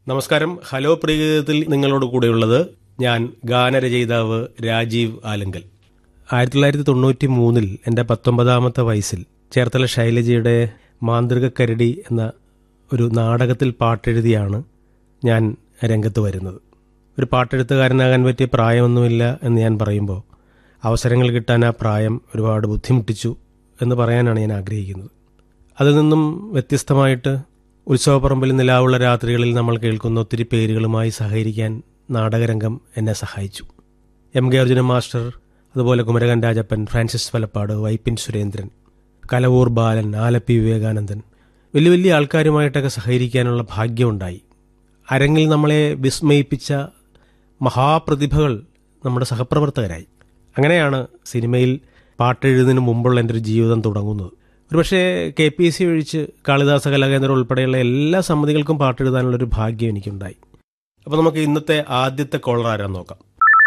നമസ്കാരം ഹലോ പ്രിയഗീതത്തിൽ നിങ്ങളോട് കൂടെയുള്ളത് ഞാൻ ഗാനരചയിതാവ് രാജീവ് ആലങ്കൽ ആയിരത്തി തൊള്ളായിരത്തി തൊണ്ണൂറ്റി മൂന്നിൽ എൻ്റെ പത്തൊമ്പതാമത്തെ വയസ്സിൽ ചേർത്തല ശൈലജയുടെ മാന്ത്രിക കരടി എന്ന ഒരു നാടകത്തിൽ പാട്ടെഴുതിയാണ് ഞാൻ രംഗത്ത് വരുന്നത് ഒരു പാട്ടെഴുത്തുകാരനാകാൻ പറ്റിയ പ്രായമൊന്നുമില്ല എന്ന് ഞാൻ പറയുമ്പോൾ അവസരങ്ങൾ കിട്ടാൻ ആ പ്രായം ഒരുപാട് ബുദ്ധിമുട്ടിച്ചു എന്ന് പറയാനാണ് ഞാൻ ആഗ്രഹിക്കുന്നത് അതിൽ നിന്നും വ്യത്യസ്തമായിട്ട് ഉത്സവപ്പറമ്പിൽ നിലാവുള്ള രാത്രികളിൽ നമ്മൾ കേൾക്കുന്ന ഒത്തിരി പേരുകളുമായി സഹകരിക്കാൻ നാടകരംഗം എന്നെ സഹായിച്ചു എം കെ അർജുന മാസ്റ്റർ അതുപോലെ കുമരകൻ രാജപ്പൻ ഫ്രാൻസിസ് വലപ്പാട് വൈപ്പിൻ സുരേന്ദ്രൻ കലവൂർ ബാലൻ ആലപ്പി വിവേകാനന്ദൻ വലിയ വലിയ ആൾക്കാരുമായിട്ടൊക്കെ സഹകരിക്കാനുള്ള ഭാഗ്യമുണ്ടായി അരങ്ങിൽ നമ്മളെ വിസ്മയിപ്പിച്ച മഹാപ്രതിഭകൾ നമ്മുടെ സഹപ്രവർത്തകരായി അങ്ങനെയാണ് സിനിമയിൽ പാട്ടെഴുതുന്നതിന് മുമ്പുള്ള എൻ്റെ ഒരു ജീവിതം തുടങ്ങുന്നത് ഒരുപക്ഷെ കെ പി എസ് സി ഒഴിച്ച് കാളിദാസ കലാകേന്ദ്രം ഉൾപ്പെടെയുള്ള എല്ലാ സമിതികൾക്കും പാട്ടെഴുതാനുള്ളൊരു ഭാഗ്യം എനിക്കുണ്ടായി അപ്പോൾ നമുക്ക് ഇന്നത്തെ ആദ്യത്തെ കോളർ ആരാന്ന് നോക്കാം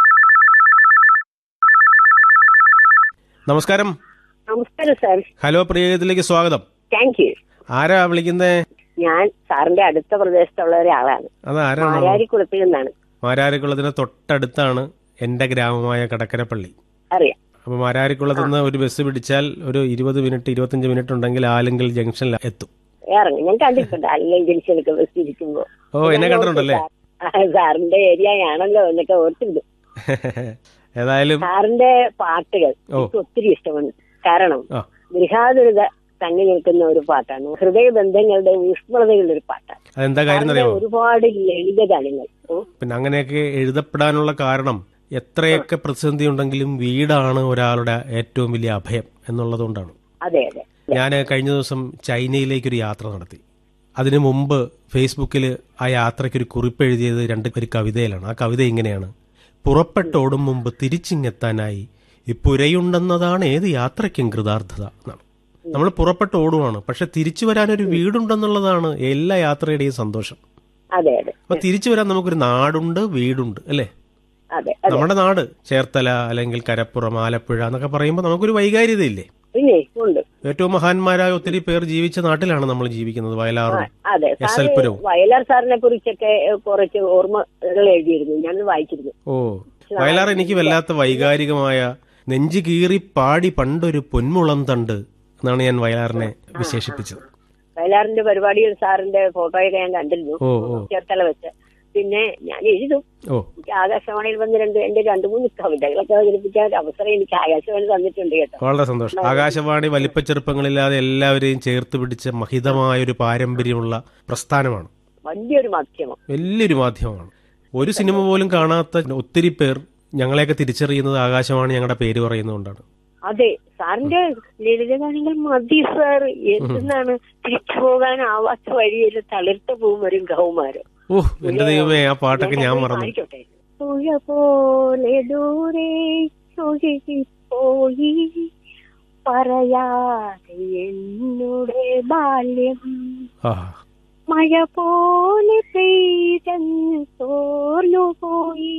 നമസ്കാരം നമസ്കാരം സാർ ഹലോ പ്രിയത്തിലേക്ക് സ്വാഗതം താങ്ക് യു ആരാ വിളിക്കുന്നേ ഞാൻ സാറിന്റെ അടുത്ത പ്രദേശത്തുള്ള ഒരാളാണ് അത് ആരാണ് മാരാരിക്കുളത്തിൽ നിന്നാണ് മാരാരിക്കുളത്തിന് തൊട്ടടുത്താണ് എൻ്റെ ഗ്രാമമായ കടക്കരപ്പള്ളി അറിയാം അപ്പോൾ മാരാരിക്കുളത്ത് നിന്ന് ഒരു ബസ് പിടിച്ചാൽ ഒരു ഇരുപത് മിനിറ്റ് ഇരുപത്തഞ്ച് മിനിറ്റ് ഉണ്ടെങ്കിൽ ആലിങ്കൽ ജംഗ്ഷനിൽ എത്തും ഇറങ്ങി ഞാൻ കണ്ടിട്ടുണ്ട് അല്ലെങ്കിൽ ജംഗ്ഷനൊക്കെ ബസ് ഇരിക്കുമ്പോ ഓ എന്നെ കണ്ടിട്ടുണ്ടല്ലേ ആ, സാറിന്റെ ഏരിയ ആണല്ലോ എന്നൊക്കെ ഓർത്തിട്ടുണ്ട് ഏതായാലും സാറിന്റെ പാട്ടുകൾ ഓ. എനിക്ക് ഒത്തിരി ഇഷ്ടമാണ് കാരണം ആ ഗൃഹാതുരത തങ്ങി നിൽക്കുന്ന ഒരു പാട്ടാണ് ഹൃദയബന്ധങ്ങളുടെ ഊഷ്മളതകളുടെ ഒരു പാട്ടാണ് അതെന്താ കാര്യം സാറിന്റെ അറിയാമോ ഒരുപാട് ലളിത ഗാനങ്ങൾ ഓ, പിന്നെ അങ്ങനെയൊക്കെ എഴുതപ്പെടാനുള്ള കാരണം എത്രയൊക്കെ പ്രതിസന്ധി ഉണ്ടെങ്കിലും വീടാണ് ഒരാളുടെ ഏറ്റവും വലിയ അഭയം എന്നുള്ളതുകൊണ്ടാണ് അതെ അതെ ഞാൻ കഴിഞ്ഞ ദിവസം ചൈനയിലേക്കൊരു യാത്ര നടത്തി അതിനു മുമ്പ് ഫേസ്ബുക്കിൽ ആ യാത്രയ്ക്കൊരു കുറിപ്പ് എഴുതിയത് രണ്ട് ഒരു കവിതയിലാണ് ആ കവിത ഇങ്ങനെയാണ് പുറപ്പെട്ടോടും മുമ്പ് തിരിച്ചിങ്ങെത്താനായി ഈ പുരയുണ്ടെന്നതാണ് ഏത് യാത്രയ്ക്കും കൃതാർത്ഥത എന്നാണ് നമ്മൾ പുറപ്പെട്ട് ഓടുവാണ് പക്ഷെ തിരിച്ചു വരാൻ ഒരു വീടുണ്ടെന്നുള്ളതാണ് എല്ലാ യാത്രയുടെയും സന്തോഷം അതെ അതെ അപ്പൊ തിരിച്ചു വരാൻ നമുക്കൊരു നാടുണ്ട് വീടുണ്ട് അല്ലേ അതെ അതെ നമ്മുടെ നാട് ചേർത്തല അല്ലെങ്കിൽ കരപ്പുറം ആലപ്പുഴ എന്നൊക്കെ പറയുമ്പോൾ നമുക്കൊരു വൈകാര്യതയില്ലേ പിന്നെ ഉണ്ട് ഏറ്റവും മഹാന്മാരായ ഒത്തിരി പേർ ജീവിച്ച നാട്ടിലാണ് നമ്മൾ ജീവിക്കുന്നത് വയലാറും അതെ എസ് സാറ് എൽ പുരവും വയലാർ സാറിനെ കുറിച്ചൊക്കെ കുറച്ച് ഓർമ്മകൾ എഴുതിയിരുന്നു ഞാൻ വായിച്ചിരുന്നു ഓ വയലാർ എനിക്ക് വല്ലാത്ത വൈകാരികമായ നെഞ്ചു കീറി പാടി പണ്ടൊരു പൊന്മുളം തണ്ട് എന്നാണ് ഞാൻ വയലാറിനെ വിശേഷിപ്പിച്ചത് വയലാറിന്റെ പരിപാടിയിൽ സാറിന്റെ ഫോട്ടോയൊക്കെ ഞാൻ കണ്ടിരുന്നു ഓ ഓ ചേർത്തല വെച്ച് പിന്നെ ഞാൻ എഴുതും ഓ എനിക്ക് ആകാശവാണിയിൽ വന്ന് രണ്ട് എന്റെ രണ്ടു മൂന്ന് കവിതകളൊക്കെ അവതരിപ്പിക്കാൻ ഒരു അവസരം എനിക്ക് ആകാശവാണി തന്നിട്ടുണ്ട് കേട്ടോ വളരെ സന്തോഷം ആകാശവാണി വലിപ്പച്ചെറുപ്പങ്ങളില്ലാതെ എല്ലാവരെയും ചേർത്ത് പിടിച്ച മഹിതമായ ഒരു പാരമ്പര്യമുള്ള പ്രസ്ഥാനമാണ് വലിയൊരു മാധ്യമം വലിയൊരു മാധ്യമമാണ് ഒരു സിനിമ പോലും കാണാത്ത ഒത്തിരി പേർ ഞങ്ങളെയൊക്കെ തിരിച്ചറിയുന്നത് ആകാശവാണി ഞങ്ങളുടെ പേര് പറയുന്നതുകൊണ്ടാണ് അതെ സാറിന്റെ ലളിതഗാനങ്ങൾ മതി സാർ എന്തെന്നാണ് തിരിച്ചു പോകാനാവാത്ത വഴിയിൽ തളിർത്ത പൂവും വരും കൗമാരം ഓ എന്റെ ദൈവമേ ആ പാട്ടൊക്കെ ഞാൻ മറന്നു ആയിക്കോട്ടെ പുഴ പോലെ ദൂരെ ഒഴുകിപ്പോയി പറയാതെ എന്നുടെ ബാല്യം ആ മഴ പോലെ പെയ്തങ്ങ് തോർന്നുപോയി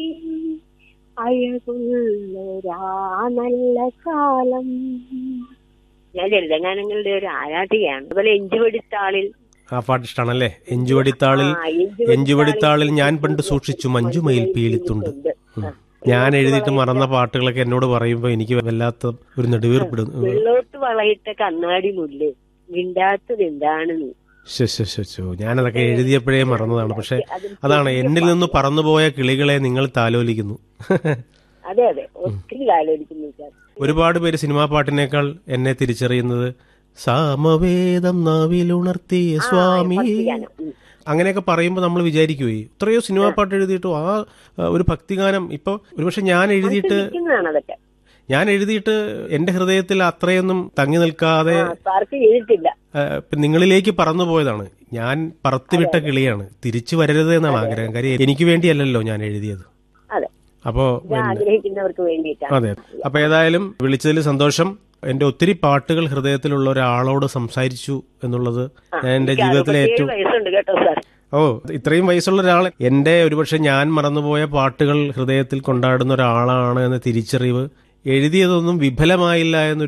അഴകുള്ളൊരാ നല്ല കാലം ഞാൻ ലളിതഗാനങ്ങളുടെ ഒരു ആരാധികയാണ് അതുപോലെ എഞ്ചുവടിത്താളിൽ ആ പാട്ട് ഇഷ്ടമാണല്ലേ എഞ്ചുവടിത്താളിൽ ആ, എഞ്ചുവടിത്താളിൽ എഞ്ചുവടിത്താളിൽ ഞാൻ പണ്ട് സൂക്ഷിച്ചു മഞ്ജുമയിൽ പീലിത്തുണ്ട് ഉം. ഞാൻ എഴുതിയിട്ട് മറന്ന പാട്ടുകളൊക്കെ എന്നോട് പറയുമ്പോൾ എനിക്ക് വല്ലാത്ത ഒരു നെടുവീർപ്പിടും വെള്ളോട്ട് വളയിട്ട കണ്ണാടി മുല്ല് മിണ്ടാത്തത് എന്താണ് നീ ശോ, ശോ, ശോ, ശോ. ഞാനതൊക്കെ എഴുതിയപ്പോഴേ മറന്നതാണ് പക്ഷെ അതാണ് എന്നിൽ നിന്ന് പറന്നുപോയ കിളികളെ നിങ്ങൾ താലോലിക്കുന്നു അതെ അതെ ഒത്തിരി ആലോചിക്കുന്നു സാർ ഒരുപാട് പേര് സിനിമാ പാട്ടിനേക്കാൾ എന്നെ തിരിച്ചറിയുന്നത് സാമവേദം നാവിലുണർത്തിയ സ്വാമി ഭക്തിഗാനം. ഉം. അങ്ങനെയൊക്കെ പറയുമ്പോൾ നമ്മൾ വിചാരിക്കുവേ എത്രയോ സിനിമാ പാട്ട് എഴുതിയിട്ടും ആ ആ, ഒരു ഭക്തിഗാനം ഇപ്പൊ ഒരുപക്ഷെ ഞാൻ എഴുതിയിട്ട് ഇരിക്കുന്നതാണ് അതൊക്കെ ഞാൻ എഴുതിയിട്ട് എന്റെ ഹൃദയത്തിൽ അത്രയൊന്നും തങ്ങി നിൽക്കാതെ ആ, സാർക്ക് ചെയ്തിട്ടില്ല ആ, ഇപ്പൊ നിങ്ങളിലേക്ക് പറന്നു പോയതാണ് ഞാൻ പറത്തിവിട്ട കിളിയാണ് തിരിച്ചു വരരുത് എന്നാണ് ആഗ്രഹം കാര്യം എനിക്ക് വേണ്ടിയല്ലല്ലോ ഞാൻ എഴുതിയത് അതെ അപ്പോ ഇത് ആഗ്രഹിക്കുന്നവർക്ക് വേണ്ടിയിട്ടാണ് അതെ അപ്പൊ ഏതായാലും വിളിച്ചതിൽ സന്തോഷം എന്റെ ഒത്തിരി പാട്ടുകൾ ഹൃദയത്തിലുള്ള ഒരാളോട് സംസാരിച്ചു എന്നുള്ളത് ഞാൻ എന്റെ ജീവിതത്തിലെ ഏഴ് ഏറ്റവും വയസ്സുണ്ട് കേട്ടോ സാർ ഓ ഇത്രയും വയസ്സുള്ള ഒരാൾ എന്റെ ഒരുപക്ഷെ ഞാൻ മറന്നുപോയ പാട്ടുകൾ ഹൃദയത്തിൽ കൊണ്ടാടുന്ന ഒരാളാണ് എന്ന തിരിച്ചറിവ് എഴുതിയതൊന്നും വിഫലമായില്ല എന്നൊരു